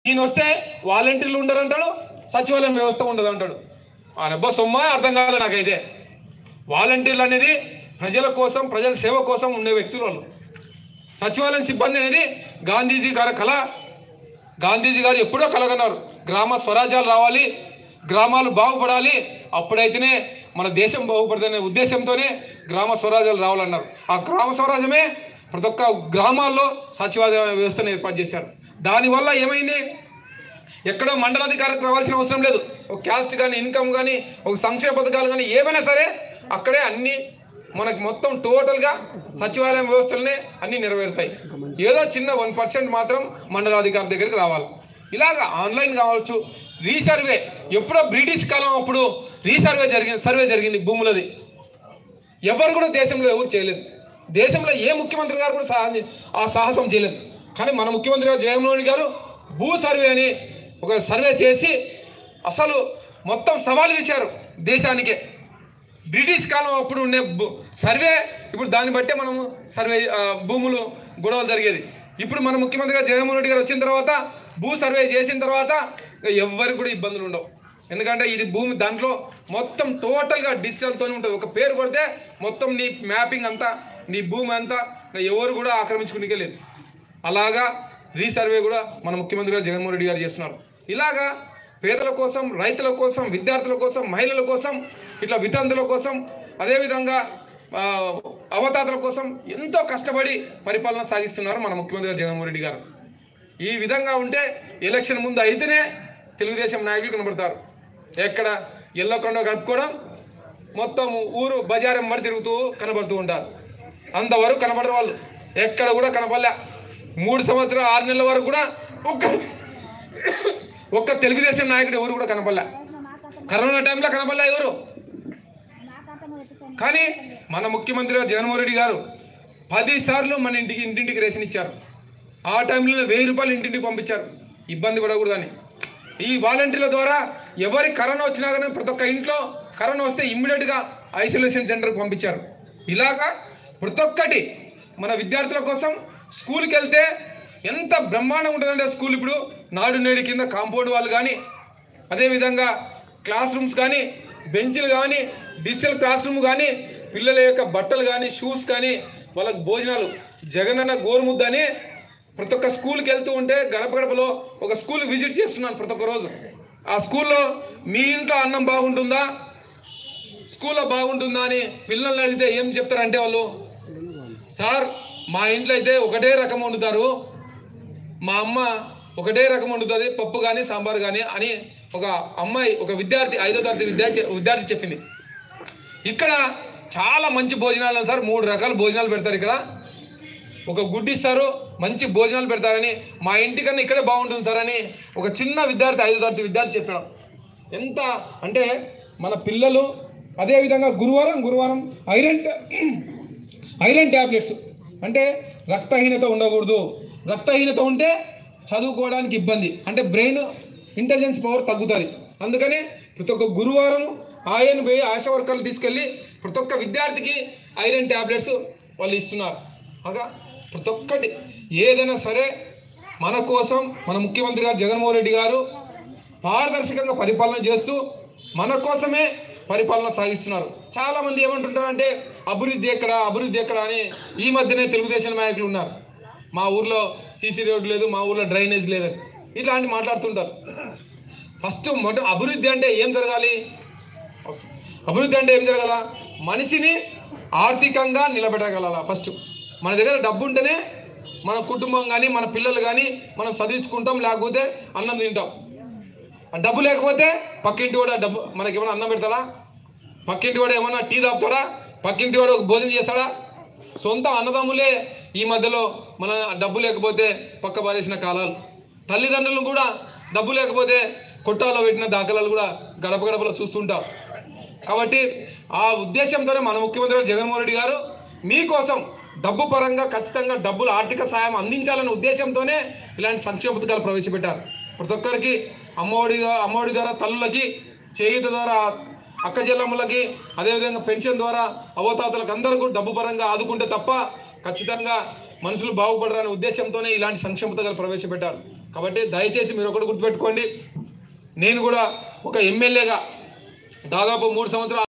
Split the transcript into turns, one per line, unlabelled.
ఈయన వస్తే వాలంటీర్లు ఉండరు అంటాడు సచివాలయం వ్యవస్థ ఉండదు అంటాడు ఆ నెబ్బ సొమ్మ అర్థం కాలేదు నాకైతే వాలంటీర్లు అనేది ప్రజల కోసం ప్రజల సేవ కోసం ఉండే వ్యక్తులు వాళ్ళు సచివాలయం సిబ్బంది అనేది గాంధీజీ గారి కళ గాంధీజీ గారు ఎప్పుడో కలగన్నారు గ్రామ స్వరాజ్యాలు రావాలి గ్రామాలు బాగుపడాలి అప్పుడైతేనే మన దేశం బాగుపడుతుందనే ఉద్దేశంతోనే గ్రామ స్వరాజ్యాలు రావాలన్నారు ఆ గ్రామ స్వరాజ్యమే ప్రతి ఒక్క గ్రామాల్లో సచివాలయ వ్యవస్థను ఏర్పాటు చేశారు దానివల్ల ఏమైంది ఎక్కడో మండలాధికారికి రావాల్సిన అవసరం లేదు ఒక క్యాస్ట్ కానీ ఇన్కమ్ కానీ ఒక సంక్షేమ పథకాలు కానీ ఏమైనా సరే అక్కడే అన్ని మనకి మొత్తం టోటల్గా సచివాలయం వ్యవస్థలనే అన్ని నెరవేరుతాయి ఏదో చిన్న వన్ పర్సెంట్ మాత్రం మండలాధికారి దగ్గరికి రావాలి ఇలాగ ఆన్లైన్ కావచ్చు రీసర్వే ఎప్పుడో బ్రిటిష్ కాలం అప్పుడు రీసర్వే జరిగింది సర్వే జరిగింది భూములది ఎవరు కూడా దేశంలో ఎవరు చేయలేదు దేశంలో ఏ ముఖ్యమంత్రి గారు కూడా సాహసం ఆ సాహసం చేయలేదు కానీ మన ముఖ్యమంత్రి గారు జగన్మోహన్ రెడ్డి గారు భూ సర్వే అని ఒక సర్వే చేసి అసలు మొత్తం సవాల్ వేశారు దేశానికే బ్రిటిష్ కాలం అప్పుడు ఉండే భూ- సర్వే ఇప్పుడు దాన్ని బట్టే మనము సర్వే ఆ, భూములు గొడవలు జరిగేది ఇప్పుడు మన ముఖ్యమంత్రి గారు జగన్మోహన్ రెడ్డి గారు వచ్చిన తర్వాత భూ సర్వే చేసిన తర్వాత ఇక ఎవ్వరికి కూడా ఇబ్బందులు ఉండవు ఎందుకంటే ఇది భూమి దాంట్లో మొత్తం టోటల్గా డిజిటల్తోనే ఉంటుంది ఒక పేరు కొడితే మొత్తం నీ మ్యాపింగ్ అంతా నీ భూమి అంతా ఇక ఎవరు కూడా ఆక్రమించుకునికే లేదు అలాగా రీసర్వే కూడా మన ముఖ్యమంత్రి గారు జగన్మోహన్ రెడ్డి గారు చేస్తున్నారు ఇలాగా పేదల కోసం రైతుల కోసం విద్యార్థుల కోసం మహిళల కోసం ఇట్లా వితంతుల కోసం అదేవిధంగా ఆ, అవతాతల కోసం ఎంతో కష్టపడి పరిపాలన సాగిస్తున్నారు మన ముఖ్యమంత్రి గారు జగన్మోహన్ రెడ్డి గారు ఈ విధంగా ఉంటే ఎలక్షన్ ముందు అయితేనే తెలుగుదేశం నాయకులు కనబడతారు ఎక్కడ ఎల్లకొండ కలుపుకోవడం మొత్తం ఊరు బజారం మరి తిరుగుతూ కనబడుతూ ఉంటారు అంతవరకు కనబడరు వాళ్ళు ఎక్కడ కూడా కనపడలే మూడు సంవత్సరాలు ఆరు నెలల వరకు కూడా ఒక్క ఒక్క తెలుగుదేశం నాయకుడు ఎవరు కూడా కనపడలే కరోనా టైంలో కనపడలే ఎవరు కానీ మన ముఖ్యమంత్రి గారు జగన్మోహన్ రెడ్డి గారు పది సార్లు మన ఇంటికి ఇంటింటికి రేషన్ ఇచ్చారు ఆ టైంలో వెయ్యి రూపాయలు ఇంటింటికి పంపించారు ఇబ్బంది పడకూడదని ఈ వాలంటీర్ల ద్వారా ఎవరి కరోనా వచ్చినా కానీ ప్రతి ఒక్క ఇంట్లో కరోనా వస్తే ఇమ్మీడియట్గా ఐసోలేషన్ సెంటర్కి పంపించారు ఇలాగా ప్రతి ఒక్కటి మన విద్యార్థుల కోసం స్కూల్కి వెళ్తే ఎంత బ్రహ్మాండంగా ఉంటుందంటే ఆ స్కూల్ ఇప్పుడు నాడు నేడు కింద కాంపౌండ్ వాళ్ళు కానీ అదేవిధంగా క్లాస్ రూమ్స్ కానీ బెంచ్లు కానీ డిజిటల్ క్లాస్ రూమ్ కానీ పిల్లల యొక్క బట్టలు కానీ షూస్ కానీ వాళ్ళకి భోజనాలు జగనన్న గోరుముద్ద అని ప్రతి ఒక్క స్కూల్కి వెళ్తూ ఉంటే గడప గడపలో ఒక స్కూల్ విజిట్ చేస్తున్నాను ప్రతి ఒక్క రోజు ఆ స్కూల్లో మీ ఇంట్లో అన్నం బాగుంటుందా స్కూల్లో బాగుంటుందా అని పిల్లల్ని అడిగితే ఏం చెప్తారంటే వాళ్ళు సార్ మా ఇంట్లో అయితే ఒకటే రకం వండుతారు మా అమ్మ ఒకటే రకం వండుతుంది పప్పు కానీ సాంబార్ కానీ అని ఒక అమ్మాయి ఒక విద్యార్థి ఐదో తరగతి విద్యార్థి విద్యార్థి చెప్పింది ఇక్కడ చాలా మంచి భోజనాలు ఉన్నాయి సార్ మూడు రకాల భోజనాలు పెడతారు ఇక్కడ ఒక గుడ్డు ఇస్తారు మంచి భోజనాలు పెడతారని మా ఇంటికన్నా ఇక్కడే బాగుంటుంది సార్ అని ఒక చిన్న విద్యార్థి ఐదో తరగతి విద్యార్థి చెప్పడం ఎంత అంటే మన పిల్లలు అదేవిధంగా గురువారం గురువారం ఐరన్ ఐరన్ ట్యాబ్లెట్స్ అంటే రక్తహీనత ఉండకూడదు రక్తహీనత ఉంటే చదువుకోవడానికి ఇబ్బంది అంటే బ్రెయిన్ ఇంటెలిజెన్స్ పవర్ తగ్గుతుంది అందుకని ప్రతి ఒక్క గురువారం ఆయన పోయి ఆశా వర్కర్లు తీసుకెళ్ళి ప్రతి ఒక్క విద్యార్థికి ఐరన్ ట్యాబ్లెట్స్ వాళ్ళు ఇస్తున్నారు అగా ప్రతి ఒక్కటి ఏదైనా సరే మన కోసం మన ముఖ్యమంత్రి గారు జగన్మోహన్ రెడ్డి గారు పారదర్శకంగా పరిపాలన చేస్తూ మన కోసమే పరిపాలన సాగిస్తున్నారు చాలా మంది ఏమంటుంటారంటే అభివృద్ధి ఎక్కడ అభివృద్ధి ఎక్కడ అని ఈ మధ్యనే తెలుగుదేశం నాయకులు ఉన్నారు మా ఊర్లో సీసీ రోడ్డు లేదు మా ఊర్లో డ్రైనేజ్ లేదని ఇట్లాంటి మాట్లాడుతుంటారు ఫస్ట్ మొదట అభివృద్ధి అంటే ఏం జరగాలి అభివృద్ధి అంటే ఏం జరగాల మనిషిని ఆర్థికంగా నిలబెట్టగల ఫస్ట్ మన దగ్గర డబ్బు ఉంటేనే మన కుటుంబం కానీ మన పిల్లలు కానీ మనం చదివించుకుంటాం లేకపోతే అన్నం తింటాం ఆ డబ్బు లేకపోతే పక్కింటి వాడు ఆ డబ్బు మనకి ఏమైనా అన్నం పెడతాడా పక్కింటి వాడు ఏమన్నా టీ తాపుతాడా పక్కింటి వాడు ఒక భోజనం చేస్తాడా సొంత అన్నదమ్ములే ఈ మధ్యలో మన డబ్బు లేకపోతే పక్క పారేసిన కాలాలు తల్లిదండ్రులు కూడా డబ్బు లేకపోతే కొట్టాలో పెట్టిన దాఖలాలు కూడా గడప గడపలో చూస్తుంటాం కాబట్టి ఆ ఉద్దేశంతోనే మన ముఖ్యమంత్రి గారు జగన్మోహన్ రెడ్డి గారు మీకోసం డబ్బు పరంగా ఖచ్చితంగా డబ్బులు ఆర్థిక సాయం అందించాలనే ఉద్దేశంతోనే ఇలాంటి సంక్షేమ పథకాలు ప్రవేశపెట్టారు ప్రతి ఒక్కరికి అమ్మఒడి అమ్మఒడి ద్వారా తల్లులకి చేయుత ద్వారా అక్క చెల్లెమ్మలకి అదేవిధంగా పెన్షన్ ద్వారా అవతాతలకు అందరికీ డబ్బు పరంగా ఆదుకుంటే తప్ప ఖచ్చితంగా మనుషులు బాగుపడరనే ఉద్దేశంతోనే ఇలాంటి సంక్షేమ పథకాలు ప్రవేశపెట్టారు కాబట్టి దయచేసి మీరు ఒకటి గుర్తుపెట్టుకోండి నేను కూడా ఒక ఎమ్మెల్యేగా దాదాపు మూడు సంవత్సరాలు